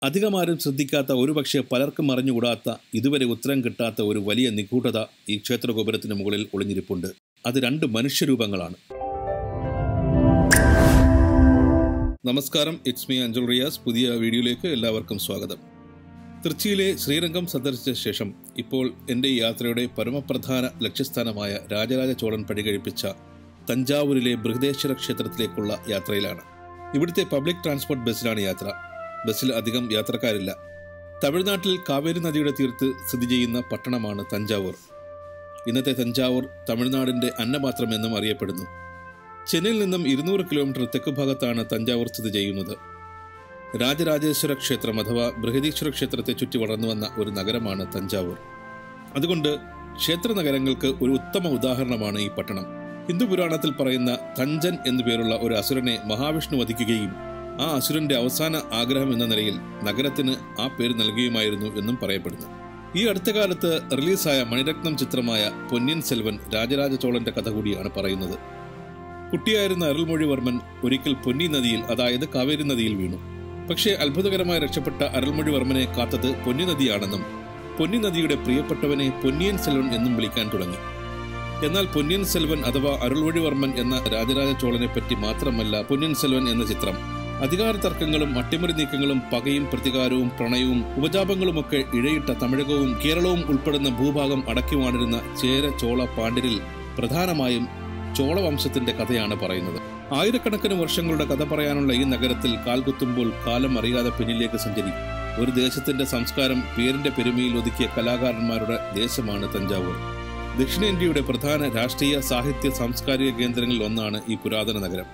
അധികമാരും ശ്രദ്ധിക്കാത്ത ഒരുപക്ഷെ പലർക്കും അറിഞ്ഞുകൂടാത്ത ഇതുവരെ ഉത്തരം കിട്ടാത്ത ഒരു വലിയ നിഗൂഢത ഈ ക്ഷേത്രഗോപുരത്തിന് മുകളിൽ ഒളിഞ്ഞിരിപ്പുണ്ട് അത് രണ്ട് മനുഷ്യരൂപങ്ങളാണ് നമസ്കാരം ഇറ്റ്സ് മീ അഞ്ജൽ റിയാസ് പുതിയ വീഡിയോയിലേക്ക് എല്ലാവർക്കും സ്വാഗതം തൃച്ചിയിലെ ശ്രീരംഗം സന്ദർശിച്ച ശേഷം ഇപ്പോൾ എൻ്റെ ഈ യാത്രയുടെ പരമപ്രധാന ലക്ഷ്യസ്ഥാനമായ രാജരാജ ചോളൻ പടികഴിപ്പിച്ച തഞ്ചാവൂരിലെ ബൃഹദേശ്വര ക്ഷേത്രത്തിലേക്കുള്ള യാത്രയിലാണ് ഇവിടുത്തെ പബ്ലിക് ട്രാൻസ്പോർട്ട് ബസ്സിലാണ് യാത്ര ബസ്സിൽ അധികം യാത്രക്കാരില്ല തമിഴ്നാട്ടിൽ കാവേരി നദിയുടെ തീർത്ത് സ്ഥിതി ചെയ്യുന്ന പട്ടണമാണ് തഞ്ചാവൂർ ഇന്നത്തെ തഞ്ചാവൂർ തമിഴ്നാടിൻ്റെ അന്നപാത്രം എന്നും അറിയപ്പെടുന്നു ചെന്നൈയിൽ നിന്നും ഇരുന്നൂറ് കിലോമീറ്റർ തെക്ക് ഭാഗത്താണ് തഞ്ചാവൂർ സ്ഥിതി ചെയ്യുന്നത് രാജരാജേശ്വര ക്ഷേത്രം അഥവാ ബൃഹദീശ്വര ക്ഷേത്രത്തെ ചുറ്റി വളർന്നു വന്ന ഒരു നഗരമാണ് തഞ്ചാവൂർ അതുകൊണ്ട് ക്ഷേത്ര നഗരങ്ങൾക്ക് ഒരു ഉത്തമ ഉദാഹരണമാണ് ഈ പട്ടണം ഹിന്ദു പുരാണത്തിൽ പറയുന്ന തഞ്ചൻ എന്നു പേരുള്ള ഒരു അസുരനെ മഹാവിഷ്ണു വധിക്കുകയും ആ അസുരന്റെ അവസാന ആഗ്രഹം എന്ന നിലയിൽ നഗരത്തിന് ആ പേര് നൽകുകയുമായിരുന്നു എന്നും പറയപ്പെടുന്നു ഈ അടുത്ത കാലത്ത് റിലീസായ മണിരത്നം ചിത്രമായ പൊന്നിയൻ സെൽവൻ രാജരാജ ചോളന്റെ കഥ കൂടിയാണ് പറയുന്നത് കുട്ടിയായിരുന്ന അരുൾമൊഴിവർമ്മൻ ഒരിക്കൽ പൊന്നി നദിയിൽ അതായത് കാവേരി നദിയിൽ വീണു പക്ഷേ അത്ഭുതകരമായി രക്ഷപ്പെട്ട അരുൾമൊഴിവർമ്മനെ കാത്തത് പൊന്നി നദിയാണെന്നും പൊന്നി നദിയുടെ പ്രിയപ്പെട്ടവനെ പൊന്നിയൻ സെൽവൻ എന്നും വിളിക്കാൻ തുടങ്ങി എന്നാൽ പൊന്നിയൻ സെൽവൻ അഥവാ അരുൾവഴിവർമ്മൻ എന്ന രാജരാജ ചോളനെ പറ്റി മാത്രമല്ല പൊന്നിയൻ സെൽവൻ എന്ന ചിത്രം അധികാര തർക്കങ്ങളും അട്ടിമറി നീക്കങ്ങളും പകയും പ്രതികാരവും പ്രണയവും ഉപജാപങ്ങളുമൊക്കെ ഇഴയിട്ട തമിഴകവും കേരളവും ഉൾപ്പെടുന്ന ഭൂഭാഗം അടക്കി വാണിരുന്ന ചേര ചോള പാണ്ഡ്യരിൽ പ്രധാനമായും ചോളവംശത്തിന്റെ കഥയാണ് പറയുന്നത് ആയിരക്കണക്കിന് വർഷങ്ങളുടെ കഥ പറയാനുള്ള ഈ നഗരത്തിൽ കാൽകുത്തുമ്പോൾ കാലം അറിയാതെ പിന്നിലേക്ക് സഞ്ചരിക്കും ഒരു ദേശത്തിന്റെ സംസ്കാരം പേരിന്റെ പെരുമയിൽ ഒതുക്കിയ കലാകാരന്മാരുടെ ദേശമാണ് തഞ്ചാവൂർ ദക്ഷിണേന്ത്യയുടെ പ്രധാന രാഷ്ട്രീയ സാഹിത്യ സാംസ്കാരിക കേന്ദ്രങ്ങളിൽ ഒന്നാണ് ഈ പുരാതന നഗരം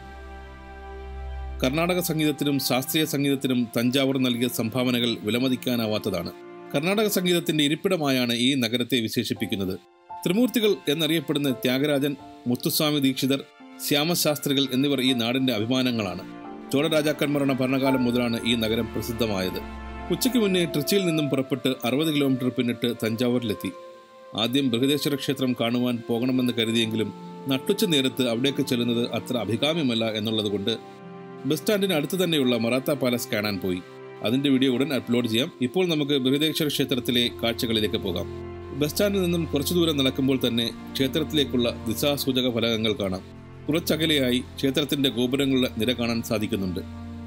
കർണാടക സംഗീതത്തിനും ശാസ്ത്രീയ സംഗീതത്തിനും തഞ്ചാവൂർ നൽകിയ സംഭാവനകൾ വിലമതിക്കാനാവാത്തതാണ് കർണാടക സംഗീതത്തിന്റെ ഇരിപ്പിടമായാണ് ഈ നഗരത്തെ വിശേഷിപ്പിക്കുന്നത് ത്രിമൂർത്തികൾ എന്നറിയപ്പെടുന്ന ത്യാഗരാജൻ മുത്തുസ്വാമി ദീക്ഷിതർ ശ്യാമശാസ്ത്രികൾ എന്നിവർ ഈ നാടിന്റെ അഭിമാനങ്ങളാണ് ചോള രാജാക്കന്മാരുടെ ഭരണകാലം മുതലാണ് ഈ നഗരം പ്രസിദ്ധമായത് ഉച്ചയ്ക്ക് മുന്നേ ട്രിച്ചിയിൽ നിന്നും പുറപ്പെട്ട് അറുപത് കിലോമീറ്റർ പിന്നിട്ട് തഞ്ചാവൂരിലെത്തി ആദ്യം ബൃഹദേശ്വര ക്ഷേത്രം കാണുവാൻ പോകണമെന്ന് കരുതിയെങ്കിലും നട്ടുച്ച നേരത്ത് അവിടേക്ക് ചെല്ലുന്നത് അത്ര അഭികാമ്യമല്ല എന്നുള്ളതുകൊണ്ട് ബസ് സ്റ്റാൻഡിന് അടുത്ത് തന്നെയുള്ള മറാത്ത പാലസ് കാണാൻ പോയി അതിന്റെ വീഡിയോ ഉടൻ അപ്ലോഡ് ചെയ്യാം ഇപ്പോൾ നമുക്ക് ബൃഹദേശ്വര ക്ഷേത്രത്തിലെ കാഴ്ചകളിലേക്ക് പോകാം ബസ് സ്റ്റാൻഡിൽ നിന്നും കുറച്ചു ദൂരം നടക്കുമ്പോൾ തന്നെ ക്ഷേത്രത്തിലേക്കുള്ള ദിശാസൂചക ഫലകങ്ങൾ കാണാം കുറച്ചകലെയായി ക്ഷേത്രത്തിന്റെ ഗോപുരങ്ങളുടെ നിര കാണാൻ സാധിക്കുന്നുണ്ട്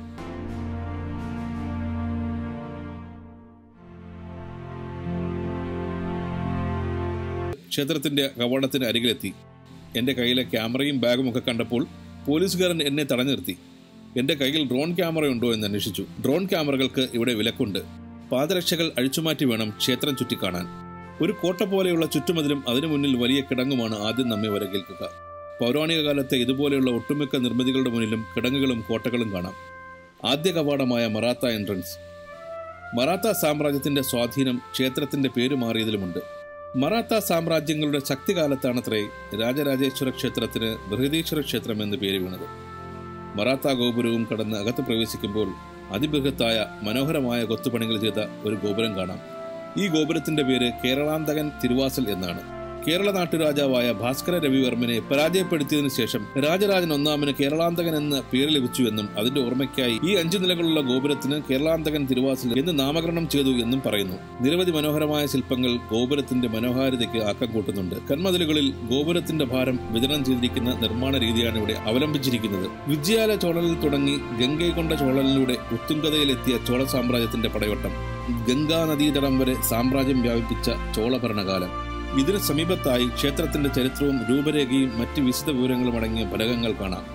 ക്ഷേത്രത്തിന്റെ കവാടത്തിന് അരികിലെത്തി എന്റെ കയ്യിലെ ക്യാമറയും ബാഗും ഒക്കെ കണ്ടപ്പോൾ പോലീസുകാരൻ എന്നെ തടഞ്ഞു നിർത്തി എന്റെ കയ്യിൽ ഡ്രോൺ ക്യാമറ ഉണ്ടോ എന്ന് അന്വേഷിച്ചു ഡ്രോൺ ക്യാമറകൾക്ക് ഇവിടെ വിലക്കുണ്ട് പാദരക്ഷകൾ അഴിച്ചുമാറ്റി വേണം ക്ഷേത്രം ചുറ്റിക്കാണാൻ ഒരു കോട്ട പോലെയുള്ള ചുറ്റുമതിലും അതിനു മുന്നിൽ വലിയ കിടങ്ങുമാണ് ആദ്യം നമ്മെ വരകേൽക്കുക പൗരാണിക കാലത്തെ ഇതുപോലെയുള്ള ഒട്ടുമിക്ക നിർമ്മിതികളുടെ മുന്നിലും കിടങ്ങുകളും കോട്ടകളും കാണാം ആദ്യ കവാടമായ മറാത്ത എൻട്രൻസ് മറാത്ത സാമ്രാജ്യത്തിന്റെ സ്വാധീനം ക്ഷേത്രത്തിന്റെ പേര് മാറിയതിലുമുണ്ട് മറാത്ത സാമ്രാജ്യങ്ങളുടെ ശക്തികാലത്താണത്രേ രാജരാജേശ്വര ക്ഷേത്രത്തിന് ബൃഹദീശ്വര ക്ഷേത്രം എന്ന് പേര് വീണത് മറാത്ത ഗോപുരവും കടന്ന് അകത്ത് പ്രവേശിക്കുമ്പോൾ അതിബൃഹത്തായ മനോഹരമായ കൊത്തുപണികൾ ചെയ്ത ഒരു ഗോപുരം കാണാം ഈ ഗോപുരത്തിന്റെ പേര് കേരളാന്തകൻ തിരുവാസൽ എന്നാണ് കേരള നാട്ടുരാജാവായ ഭാസ്കര രവിവർമ്മനെ പരാജയപ്പെടുത്തിയതിനു ശേഷം രാജരാജൻ ഒന്നാമന് കേരളാന്തകൻ എന്ന പേര് ലഭിച്ചുവെന്നും അതിന്റെ ഓർമ്മയ്ക്കായി ഈ അഞ്ചു നിലകളുള്ള ഗോപുരത്തിന് കേരളാന്തകൻ തിരുവാസിൽ എന്ന് നാമകരണം ചെയ്തു എന്നും പറയുന്നു നിരവധി മനോഹരമായ ശില്പങ്ങൾ ഗോപുരത്തിന്റെ മനോഹാരിതയ്ക്ക് ആക്കം കൂട്ടുന്നുണ്ട് കന്മതിലുകളിൽ ഗോപുരത്തിന്റെ ഭാരം വിതരണം ചെയ്തിരിക്കുന്ന നിർമ്മാണ രീതിയാണ് ഇവിടെ അവലംബിച്ചിരിക്കുന്നത് വിജയാല ചോളനിൽ തുടങ്ങി ഗംഗൈകൊണ്ട ചോളനിലൂടെ ഉത്തുംഗതയിലെത്തിയ ചോള സാമ്രാജ്യത്തിന്റെ പടയോട്ടം ഗംഗാ നദീതടം വരെ സാമ്രാജ്യം വ്യാപിപ്പിച്ച ചോള ഭരണകാലം ഇതിന് സമീപത്തായി ക്ഷേത്രത്തിന്റെ ചരിത്രവും രൂപരേഖയും മറ്റ് വിശദ വിവരങ്ങളും അടങ്ങിയ ഫലകങ്ങൾ കാണാം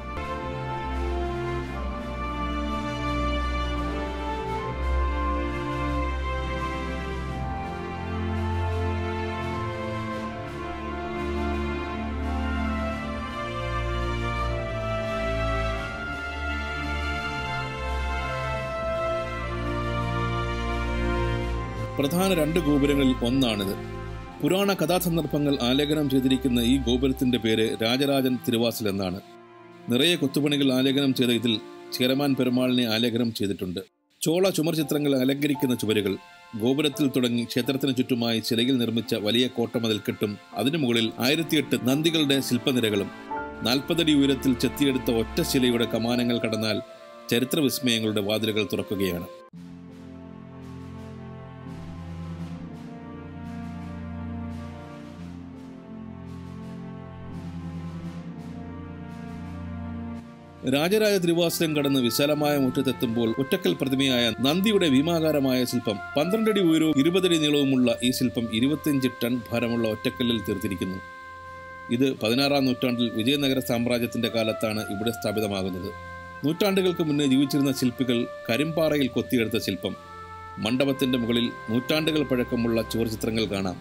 പ്രധാന രണ്ട് ഗോപുരങ്ങളിൽ ഒന്നാണിത് പുരാണ കഥാസന്ദർഭങ്ങൾ ആലേഖനം ചെയ്തിരിക്കുന്ന ഈ ഗോപുരത്തിന്റെ പേര് രാജരാജൻ തിരുവാസിൽ എന്നാണ് നിറയെ കൊത്തുപണികൾ ആലേഖനം ചെയ്ത ഇതിൽ ചേരമാൻ പെരുമാളിനെ ആലേഖനം ചെയ്തിട്ടുണ്ട് ചോള ചുമർ ചിത്രങ്ങൾ അലങ്കരിക്കുന്ന ചുവരുകൾ ഗോപുരത്തിൽ തുടങ്ങി ക്ഷേത്രത്തിന് ചുറ്റുമായി ശിലയിൽ നിർമ്മിച്ച വലിയ കോട്ടമതിൽക്കെട്ടും അതിനു മുകളിൽ ആയിരത്തിയെട്ട് നന്ദികളുടെ ശില്പനിരകളും നാൽപ്പതടി ഉയരത്തിൽ ചെത്തിയെടുത്ത ഒറ്റ ശിലയുടെ കമാനങ്ങൾ കടന്നാൽ ചരിത്ര വിസ്മയങ്ങളുടെ വാതിലുകൾ തുറക്കുകയാണ് രാജരാജ തിരുവാസനം കടന്ന് വിശാലമായ മുറ്റത്തെത്തുമ്പോൾ ഒറ്റക്കൽ പ്രതിമയായ നന്ദിയുടെ ഭീമാകാരമായ ശില്പം പന്ത്രണ്ടടി ഉയരവും ഇരുപതടി നീളവുമുള്ള ഈ ശില്പം ഇരുപത്തിയഞ്ച് ടൺ ഭാരമുള്ള ഒറ്റക്കല്ലിൽ തീർത്തിരിക്കുന്നു ഇത് പതിനാറാം നൂറ്റാണ്ടിൽ വിജയനഗര സാമ്രാജ്യത്തിന്റെ കാലത്താണ് ഇവിടെ സ്ഥാപിതമാകുന്നത് നൂറ്റാണ്ടുകൾക്ക് മുന്നേ ജീവിച്ചിരുന്ന ശില്പികൾ കരിമ്പാറയിൽ കൊത്തിയെടുത്ത ശില്പം മണ്ഡപത്തിന്റെ മുകളിൽ നൂറ്റാണ്ടുകൾ പഴക്കമുള്ള ചുവർചിത്രങ്ങൾ കാണാം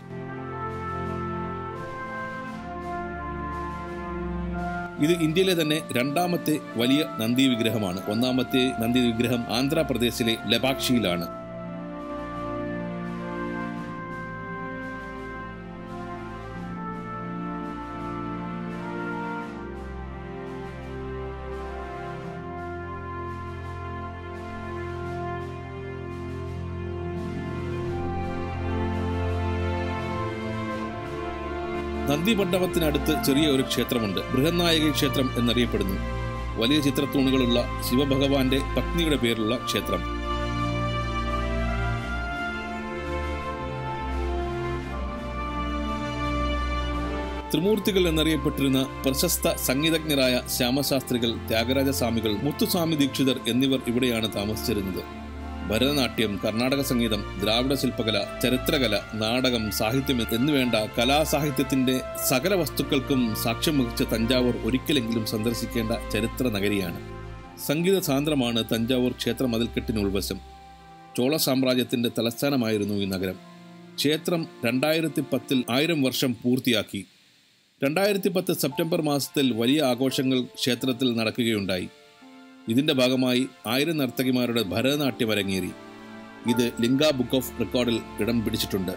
ഇത് ഇന്ത്യയിലെ തന്നെ രണ്ടാമത്തെ വലിയ നന്ദി വിഗ്രഹമാണ് ഒന്നാമത്തെ നന്ദി വിഗ്രഹം ആന്ധ്രാപ്രദേശിലെ ലബാക്ഷിയിലാണ് നന്ദി മണ്ഡപത്തിനടുത്ത് ചെറിയ ഒരു ക്ഷേത്രമുണ്ട് ബൃഹന്നായകി ക്ഷേത്രം എന്നറിയപ്പെടുന്നു വലിയ ചിത്രത്തൂണുകളുള്ള ശിവഭഗവാന്റെ പത്നിയുടെ പേരുള്ള ക്ഷേത്രം ത്രിമൂർത്തികൾ എന്നറിയപ്പെട്ടിരുന്ന പ്രശസ്ത സംഗീതജ്ഞരായ ശ്യാമശാസ്ത്രികൾ ത്യാഗരാജസ്വാമികൾ മുത്തുസ്വാമി ദീക്ഷിതർ എന്നിവർ ഇവിടെയാണ് താമസിച്ചിരുന്നത് ഭരതനാട്യം കർണാടക സംഗീതം ദ്രാവിഡ ശില്പകല ചരിത്രകല നാടകം സാഹിത്യം എന്നുവേണ്ട കലാസാഹിത്യത്തിന്റെ സകല വസ്തുക്കൾക്കും സാക്ഷ്യം വഹിച്ച തഞ്ചാവൂർ ഒരിക്കലെങ്കിലും സന്ദർശിക്കേണ്ട ചരിത്ര നഗരിയാണ് സംഗീത സാന്ദ്രമാണ് തഞ്ചാവൂർ ക്ഷേത്ര മതിൽക്കെട്ടിന് ഉൾവശം ചോള സാമ്രാജ്യത്തിന്റെ തലസ്ഥാനമായിരുന്നു ഈ നഗരം ക്ഷേത്രം രണ്ടായിരത്തി പത്തിൽ ആയിരം വർഷം പൂർത്തിയാക്കി രണ്ടായിരത്തി പത്ത് സെപ്റ്റംബർ മാസത്തിൽ വലിയ ആഘോഷങ്ങൾ ക്ഷേത്രത്തിൽ നടക്കുകയുണ്ടായി ഇതിന്റെ ഭാഗമായി ആയിരം നർത്തകിമാരുടെ ഭരതനാട്യം അരങ്ങേറി ഇത് ലിംഗ ബുക്ക് ഓഫ് റെക്കോർഡിൽ ഇടം പിടിച്ചിട്ടുണ്ട്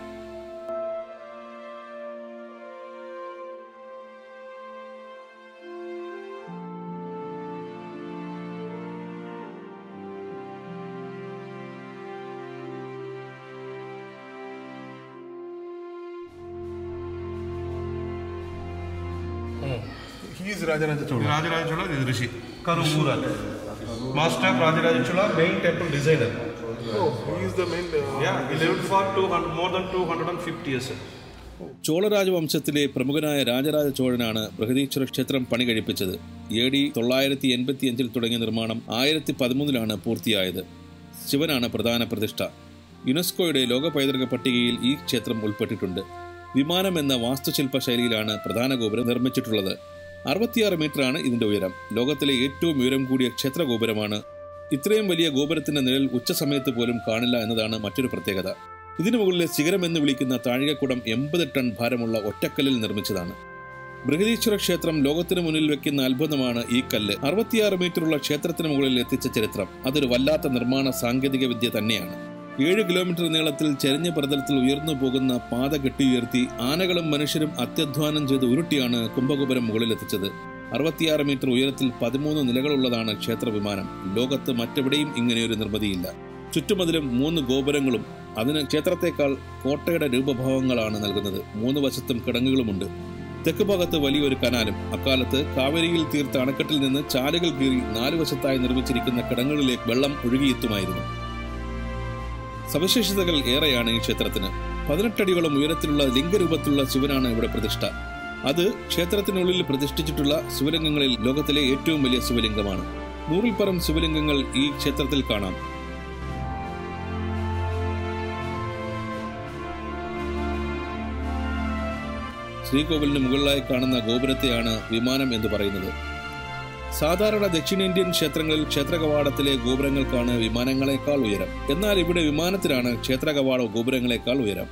He is Rajaraja Chola. Rajaraja Chola is Rishi. Karumura. Master of Rajaraja Chola, main temple designer. Oh, he is the main. Uh, Yeah, he lived for 200, more than 250 years. Chola രാജവംശത്തിലെ പ്രമുഖനായ രാജരാജ ചോഴനാണ് ബൃഹദീശ്വര ക്ഷേത്രം പണി കഴിപ്പിച്ചത് A D തൊള്ളായിരത്തി എൺപത്തി അഞ്ചിൽ തുടങ്ങിയ നിർമ്മാണം ആയിരത്തി പതിമൂന്നിലാണ് പൂർത്തിയായത് ശിവനാണ് പ്രധാന പ്രതിഷ്ഠ യുനെസ്കോയുടെ ലോക പൈതൃക പട്ടികയിൽ ഈ ക്ഷേത്രം ഉൾപ്പെട്ടിട്ടുണ്ട് വിമാനം എന്ന വാസ്തുശില്പ ശൈലിയിലാണ് പ്രധാന ഗോപുരം നിർമ്മിച്ചിട്ടുള്ളത് അറുപത്തിയാറ് മീറ്ററാണ് ഇതിന്റെ ഉയരം ലോകത്തിലെ ഏറ്റവും ഉയരം കൂടിയ ക്ഷേത്ര ഗോപുരമാണ് ഇത്രയും വലിയ ഗോപുരത്തിന്റെ നിഴൽ ഉച്ചസമയത്ത് പോലും കാണില്ല എന്നതാണ് മറ്റൊരു പ്രത്യേകത ഇതിനു മുകളിലെ ശിഖരം എന്ന് വിളിക്കുന്ന താഴികക്കുടം എൺപത് ടൺ ഭാരമുള്ള ഒറ്റക്കല്ലിൽ നിർമ്മിച്ചതാണ് ബൃഹദീശ്വര ക്ഷേത്രം ലോകത്തിന് മുന്നിൽ വെക്കുന്ന അത്ഭുതമാണ് ഈ കല്ല് അറുപത്തിയാറ് മീറ്ററുള്ള ക്ഷേത്രത്തിന് മുകളിൽ എത്തിച്ച ചരിത്രം അതൊരു വല്ലാത്ത നിർമ്മാണ സാങ്കേതിക വിദ്യ തന്നെയാണ് ഏഴ് കിലോമീറ്റർ നീളത്തിൽ ചെരിഞ്ഞ പ്രതലത്തിൽ ഉയർന്നു പോകുന്ന പാത കെട്ടിയുയർത്തി ആനകളും മനുഷ്യരും അത്യധ്വാനം ചെയ്ത് ഉരുട്ടിയാണ് കുംഭഗോപുരം മുകളിലെത്തിച്ചത് അറുപത്തിയാറ് മീറ്റർ ഉയരത്തിൽ പതിമൂന്ന് നിലകളുള്ളതാണ് ക്ഷേത്ര വിമാനം ലോകത്ത് മറ്റെവിടെയും ഇങ്ങനെയൊരു നിർമ്മിതിയില്ല ചുറ്റുമതിലും മൂന്ന് ഗോപുരങ്ങളും അതിന് ക്ഷേത്രത്തെക്കാൾ കോട്ടയുടെ രൂപഭാവങ്ങളാണ് നൽകുന്നത് മൂന്ന് വശത്തും കിടങ്ങുകളുമുണ്ട് തെക്ക് ഭാഗത്ത് വലിയൊരു കനാലും അക്കാലത്ത് കാവേരിയിൽ തീർത്ത അണക്കെട്ടിൽ നിന്ന് ചാലുകൾ കീറി നാലു വശത്തായി നിർമ്മിച്ചിരിക്കുന്ന കിടങ്ങുകളിലേക്ക് വെള്ളം ഒഴുകിയെത്തുമായിരുന്നു സവിശേഷതകൾ ഏറെയാണ് ഈ ക്ഷേത്രത്തിന് പതിനെട്ടടിയോളം ഉയരത്തിലുള്ള ലിംഗരൂപത്തിലുള്ള ശിവനാണ് ഇവിടെ പ്രതിഷ്ഠ അത് ക്ഷേത്രത്തിനുള്ളിൽ പ്രതിഷ്ഠിച്ചിട്ടുള്ള ശിവലിംഗങ്ങളിൽ ലോകത്തിലെ ഏറ്റവും വലിയ ശിവലിംഗമാണ് നൂറിൽ പരം ശിവലിംഗങ്ങൾ ഈ ക്ഷേത്രത്തിൽ കാണാം ശ്രീകോവിലിന് മുകളിലായി കാണുന്ന ഗോപുരത്തെയാണ് വിമാനം എന്ന് പറയുന്നത് സാധാരണ ദക്ഷിണേന്ത്യൻ ക്ഷേത്രങ്ങളിൽ ക്ഷേത്രകവാടത്തിലെ ഗോപുരങ്ങൾക്കാണ് വിമാനങ്ങളെക്കാൾ ഉയരം എന്നാൽ ഇവിടെ വിമാനത്തിലാണ് ക്ഷേത്രകവാട ഗോപുരങ്ങളെക്കാൾ ഉയരം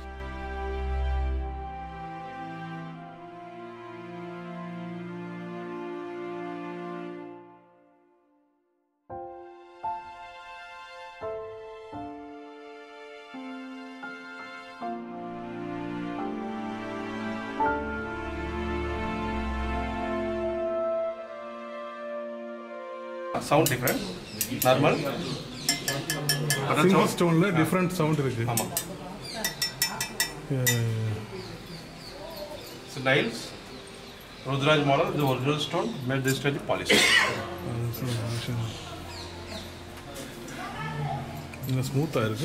Sound different. Normal. Other Single sound. stone la different sound இருக்கு ஆமா. Yeah. So nails. Rudraj model, the original stone, made this to the polish. இன்னும் ஸ்மூத்தாக இருக்கு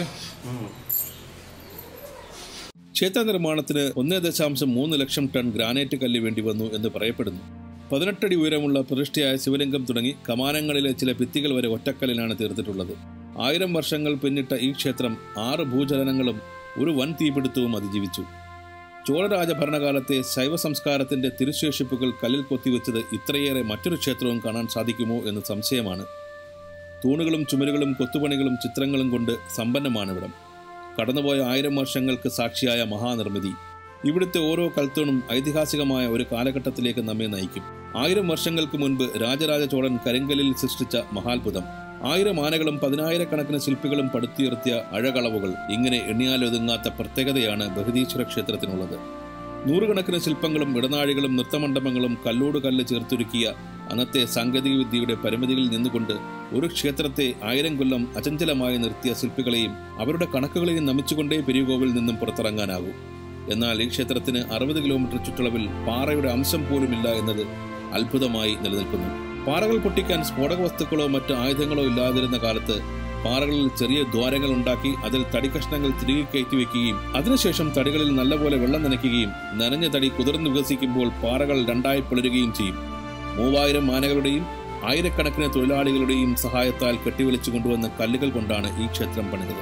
ക്ഷേത്ര നിർമ്മാണത്തിന് ഒന്നേ ദശാംശം മൂന്ന് ലക്ഷം ടൺ ഗ്രാനൈറ്റ് കല്ല് വേണ്ടി വന്നു എന്ന് പറയപ്പെടുന്നു പതിനെട്ടടി ഉയരമുള്ള പ്രതിഷ്ഠയായ ശിവലിംഗം തുടങ്ങി കമാനങ്ങളിലെ ചില ഭിത്തികൾ വരെ ഒറ്റക്കല്ലിലാണ് തീർത്തിട്ടുള്ളത് ആയിരം വർഷങ്ങൾ പിന്നിട്ട ഈ ക്ഷേത്രം ആറ് ഭൂചലനങ്ങളും ഒരു വൻ തീപിടുത്തവും അതിജീവിച്ചു ചോളരാജ ഭരണകാലത്തെ ശൈവ സംസ്കാരത്തിന്റെ തിരുശേഷിപ്പുകൾ കല്ലിൽ കൊത്തിവെച്ചത് ഇത്രയേറെ മറ്റൊരു ക്ഷേത്രവും കാണാൻ സാധിക്കുമോ എന്ന് സംശയമാണ് തൂണുകളും ചുമരുകളും കൊത്തുപണികളും ചിത്രങ്ങളും കൊണ്ട് സമ്പന്നമാണിവിടം കടന്നുപോയ ആയിരം വർഷങ്ങൾക്ക് സാക്ഷിയായ മഹാനിർമ്മിതി ഇവിടുത്തെ ഓരോ കൽത്തൂണും ഐതിഹാസികമായ ഒരു കാലഘട്ടത്തിലേക്ക് നമ്മെ നയിക്കും ആയിരം വർഷങ്ങൾക്ക് മുൻപ് രാജരാജ ചോളൻ കരിങ്കലിൽ സൃഷ്ടിച്ച മഹാത്ഭുതം ആയിരം ആനകളും പതിനായിരക്കണക്കിന് ശില്പികളും പടുത്തുയർത്തിയ അഴകളവുകൾ ഇങ്ങനെ എണ്ണിയാലൊതുങ്ങാത്ത പ്രത്യേകതയാണ് ബഹദീശ്വര ക്ഷേത്രത്തിനുള്ളത് നൂറുകണക്കിന് ശില്പങ്ങളും ഇടനാഴികളും നൃത്തമണ്ഡപങ്ങളും കല്ലോട് കല്ല് ചേർത്തൊരുക്കിയ അന്നത്തെ സാങ്കേതികവിദ്യയുടെ പരിമിതികളിൽ നിന്നുകൊണ്ട് ഒരു ക്ഷേത്രത്തെ ആയിരം കൊല്ലം അചഞ്ചലമായി നിർത്തിയ ശില്പികളെയും അവരുടെ കണക്കുകളെയും നമിച്ചുകൊണ്ടേ പെരിയകോവിൽ നിന്നും പുറത്തിറങ്ങാനാകൂ എന്നാൽ ഈ ക്ഷേത്രത്തിന് അറുപത് കിലോമീറ്റർ ചുറ്റളവിൽ പാറയുടെ അംശം പോലുമില്ല എന്നത് അത്ഭുതമായി നിലനിൽക്കുന്നു പാറകൾ പൊട്ടിക്കാൻ സ്ഫോടക വസ്തുക്കളോ മറ്റ് ആയുധങ്ങളോ ഇല്ലാതിരുന്ന കാലത്ത് പാറകളിൽ ചെറിയ ദ്വാരങ്ങൾ ഉണ്ടാക്കി അതിൽ തടി കഷ്ണങ്ങൾ തിരികെ കയറ്റി വെക്കുകയും അതിനുശേഷം തടികളിൽ നല്ലപോലെ വെള്ളം നനയ്ക്കുകയും നനഞ്ഞ തടി കുതിർന്നു വികസിക്കുമ്പോൾ പാറകൾ രണ്ടായി പിളരുകയും ചെയ്യും മൂവായിരം ആനകളുടെയും ആയിരക്കണക്കിന് തൊഴിലാളികളുടെയും സഹായത്താൽ കെട്ടിവലിച്ചു കൊണ്ടുവന്ന കല്ലുകൾ കൊണ്ടാണ് ഈ ക്ഷേത്രം പണിതത്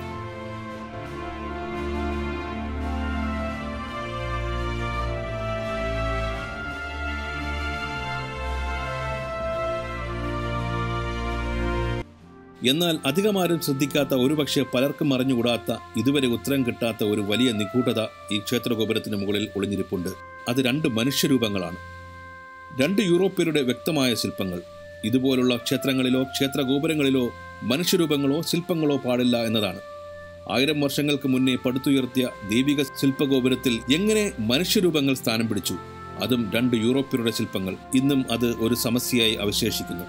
എന്നാൽ അധികമാരും ശ്രദ്ധിക്കാത്ത ഒരുപക്ഷെ പലർക്കും അറിഞ്ഞുകൂടാത്ത ഇതുവരെ ഉത്തരം കിട്ടാത്ത ഒരു വലിയ നിഗൂഢത ഈ ക്ഷേത്രഗോപുരത്തിന് മുകളിൽ ഒളിഞ്ഞിരിപ്പുണ്ട് അത് രണ്ട് മനുഷ്യരൂപങ്ങളാണ് രണ്ട് യൂറോപ്യരുടെ വ്യക്തമായ ശില്പങ്ങൾ ഇതുപോലുള്ള ക്ഷേത്രങ്ങളിലോ ക്ഷേത്രഗോപുരങ്ങളിലോ മനുഷ്യരൂപങ്ങളോ ശില്പങ്ങളോ പാടില്ല എന്നതാണ് ആയിരം വർഷങ്ങൾക്ക് മുന്നേ പടുത്തുയർത്തിയ ദൈവിക ശില്പഗോപുരത്തിൽ എങ്ങനെ മനുഷ്യരൂപങ്ങൾ സ്ഥാനം പിടിച്ചു അതും രണ്ട് യൂറോപ്യരുടെ ശില്പങ്ങൾ ഇന്നും അത് ഒരു സമസ്യയായി അവശേഷിക്കുന്നു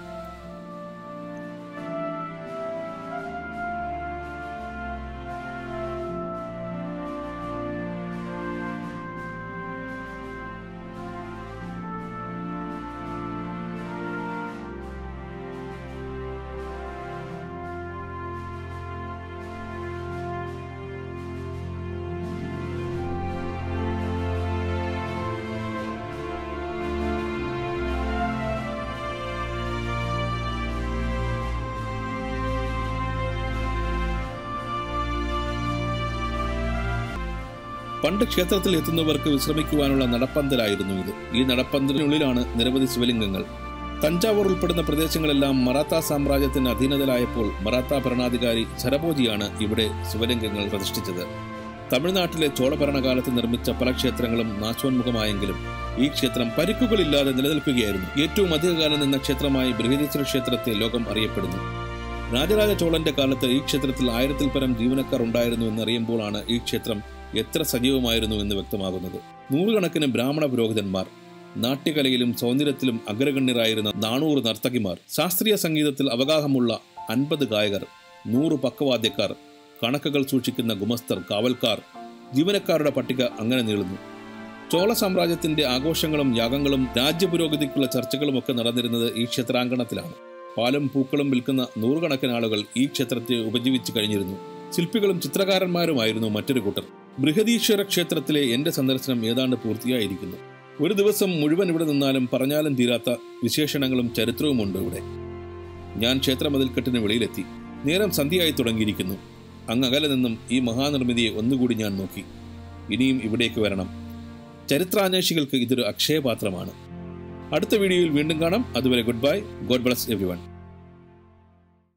പണ്ട് ക്ഷേത്രത്തിൽ എത്തുന്നവർക്ക് വിശ്രമിക്കുവാനുള്ള നടപ്പന്തലായിരുന്നു ഇത് ഈ നടപ്പന്തലിനുള്ളിലാണ് നിരവധി ശിവലിംഗങ്ങൾ തഞ്ചാവൂർ ഉൾപ്പെടുന്ന പ്രദേശങ്ങളെല്ലാം മറാത്ത സാമ്രാജ്യത്തിന് അധീനതയിലായപ്പോൾ മറാത്ത ഭരണാധികാരി ശരഭോജിയാണ് ഇവിടെ ശിവലിംഗങ്ങൾ പ്രതിഷ്ഠിച്ചത് തമിഴ്നാട്ടിലെ ചോള ഭരണകാലത്ത് നിർമ്മിച്ച പല ക്ഷേത്രങ്ങളും നാശോന്മുഖമായെങ്കിലും ഈ ക്ഷേത്രം പരിക്കുകളില്ലാതെ നിലനിൽക്കുകയായിരുന്നു ഏറ്റവും അധികകാലം നിന്ന ക്ഷേത്രമായി ബൃഹദീശ്വര ക്ഷേത്രത്തെ ലോകം അറിയപ്പെടുന്നു രാജരാജ ചോളന്റെ കാലത്ത് ഈ ക്ഷേത്രത്തിൽ ആയിരത്തിൽ പരം ജീവനക്കാർ ഉണ്ടായിരുന്നു എന്നറിയുമ്പോഴാണ് ഈ ക്ഷേത്രം എത്ര സജീവമായിരുന്നു എന്ന് വ്യക്തമാകുന്നത് നൂറുകണക്കിന് ബ്രാഹ്മണ പുരോഹിതന്മാർ നാട്യകലയിലും സൗന്ദര്യത്തിലും അഗ്രഗണ്യരായിരുന്ന നാനൂറ് നർത്തകിമാർ ശാസ്ത്രീയ സംഗീതത്തിൽ അവഗാഹമുള്ള അൻപത് ഗായകർ നൂറ് പക്കവാദ്യക്കാർ കണക്കുകൾ സൂക്ഷിക്കുന്ന ഗുമസ്തർ കാവൽക്കാർ ജീവനക്കാരുടെ പട്ടിക അങ്ങനെ നീളുന്നു ചോള സാമ്രാജ്യത്തിന്റെ ആഘോഷങ്ങളും യാഗങ്ങളും രാജ്യപുരോഗതിക്കുള്ള ചർച്ചകളും ഒക്കെ നടന്നിരുന്നത് ഈ ക്ഷേത്രാങ്കണത്തിലാണ് പാലും പൂക്കളും വിൽക്കുന്ന നൂറുകണക്കിന് ആളുകൾ ഈ ക്ഷേത്രത്തെ ഉപജീവിച്ചു കഴിഞ്ഞിരുന്നു ശില്പികളും ചിത്രകാരന്മാരുമായിരുന്നു മറ്റൊരു കൂട്ടർ ബൃഹദീശ്വര ക്ഷേത്രത്തിലെ എന്റെ സന്ദർശനം ഏതാണ്ട് പൂർത്തിയായിരിക്കുന്നു ഒരു ദിവസം മുഴുവൻ ഇവിടെ നിന്നാലും പറഞ്ഞാലും തീരാത്ത വിശേഷണങ്ങളും ചരിത്രവുമുണ്ട് ഇവിടെ ഞാൻ ക്ഷേത്രമതിൽക്കെട്ടിന് വെളിയിലെത്തി നേരം സന്ധ്യയായി തുടങ്ങിയിരിക്കുന്നു അങ്ങ് അകലെ നിന്നും ഈ മഹാനിർമ്മിതിയെ ഒന്നുകൂടി ഞാൻ നോക്കി ഇനിയും ഇവിടേക്ക് വരണം ചരിത്രാന്വേഷികൾക്ക് ഇതൊരു അക്ഷയപാത്രമാണ് അടുത്ത വീഡിയോയിൽ വീണ്ടും കാണാം അതുവരെ good bye God bless every